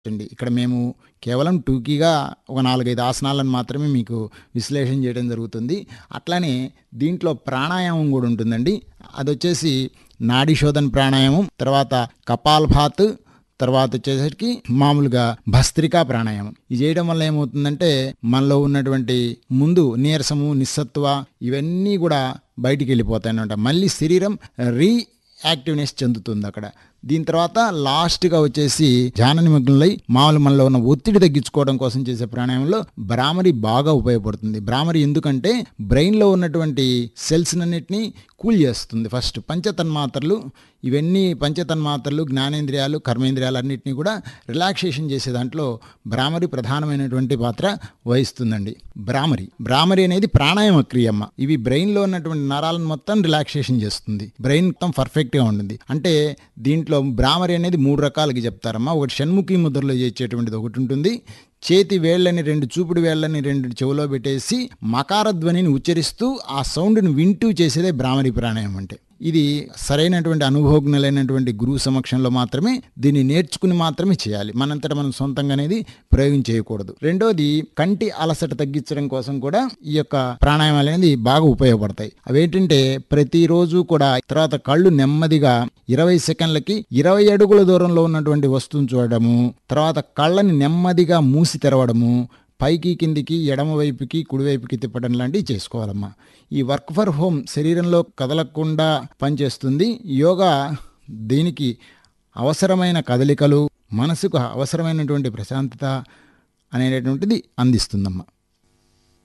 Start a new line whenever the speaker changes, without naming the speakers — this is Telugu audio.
అండి ఇక్కడ మేము కేవలం టూకీగా ఒక నాలుగైదు ఆసనాలను మాత్రమే మీకు విశ్లేషణ చేయడం జరుగుతుంది అట్లానే దీంట్లో ప్రాణాయామం కూడా ఉంటుందండి అది వచ్చేసి నాడీ శోధన ప్రాణాయామం తర్వాత కపాల్భాత్ తర్వాత వచ్చేసరికి మామూలుగా భస్త్రికా ప్రాణాయామం ఇది చేయడం వల్ల ఏమవుతుందంటే మనలో ఉన్నటువంటి ముందు నీరసము నిస్సత్వ ఇవన్నీ కూడా బయటికి వెళ్ళిపోతాయి అనమాట మళ్ళీ శరీరం రీ యాక్టివ్నెస్ చెందుతుంది అక్కడ దీని తర్వాత లాస్ట్గా వచ్చేసి ధ్యాన నిమగ్నంలో మామూలు మనలో ఉన్న ఒత్తిడి తగ్గించుకోవడం కోసం చేసే ప్రాణాయామంలో భ్రామరి బాగా ఉపయోగపడుతుంది భ్రామరి ఎందుకంటే బ్రెయిన్లో ఉన్నటువంటి సెల్స్ అన్నిటినీ కూల్ చేస్తుంది ఫస్ట్ పంచతన్మాత్రలు ఇవన్నీ పంచతన్మాత్రలు జ్ఞానేంద్రియాలు కర్మేంద్రియాలు అన్నింటినీ కూడా రిలాక్సేషన్ చేసే దాంట్లో భ్రామరి ప్రధానమైనటువంటి పాత్ర వహిస్తుందండి భ్రామరి భ్రామరి అనేది ప్రాణాయామ క్రియమ్మ ఇవి బ్రెయిన్లో ఉన్నటువంటి నరాలను మొత్తం రిలాక్సేషన్ చేస్తుంది బ్రెయిన్ మొత్తం పర్ఫెక్ట్గా ఉంటుంది అంటే దీంట్లో భ్రామరి అనేది మూడు రకాలుగా చెప్తారమ్మా ఒకటి షణ్ముఖి ముద్రలో చేసేటువంటిది ఒకటి ఉంటుంది చేతి వేళ్ళని రెండు చూపుడు వేళ్ళని రెండు చెవులో పెట్టేసి మకార ధ్వనిని ఉచ్చరిస్తూ ఆ సౌండ్ని వింటూ చేసేదే భ్రామరి ప్రాణాయామం అంటే ఇది సరైనటువంటి అనుభవజ్ఞులైనటువంటి గురువు సమక్షంలో మాత్రమే దీన్ని నేర్చుకుని మాత్రమే చేయాలి మనంతట మనం సొంతంగా అనేది ప్రయోగం చేయకూడదు రెండోది కంటి అలసట తగ్గించడం కోసం కూడా ఈ యొక్క ప్రాణాయామాలు అనేది బాగా ఉపయోగపడతాయి అవేంటంటే ప్రతిరోజు కూడా తర్వాత కళ్ళు నెమ్మదిగా ఇరవై సెకండ్లకి ఇరవై అడుగుల దూరంలో ఉన్నటువంటి వస్తువును చూడడము తర్వాత కళ్ళని నెమ్మదిగా మూసి తెరవడము పైకి కిందికి ఎడమ వైపుకి కుడివైపుకి తిప్పడం లాంటివి చేసుకోవాలమ్మా ఈ వర్క్ ఫర్ హోమ్ శరీరంలో కదలకుండా పనిచేస్తుంది యోగా దీనికి అవసరమైన కదలికలు మనసుకు అవసరమైనటువంటి ప్రశాంతత అనేటటువంటిది అందిస్తుందమ్మా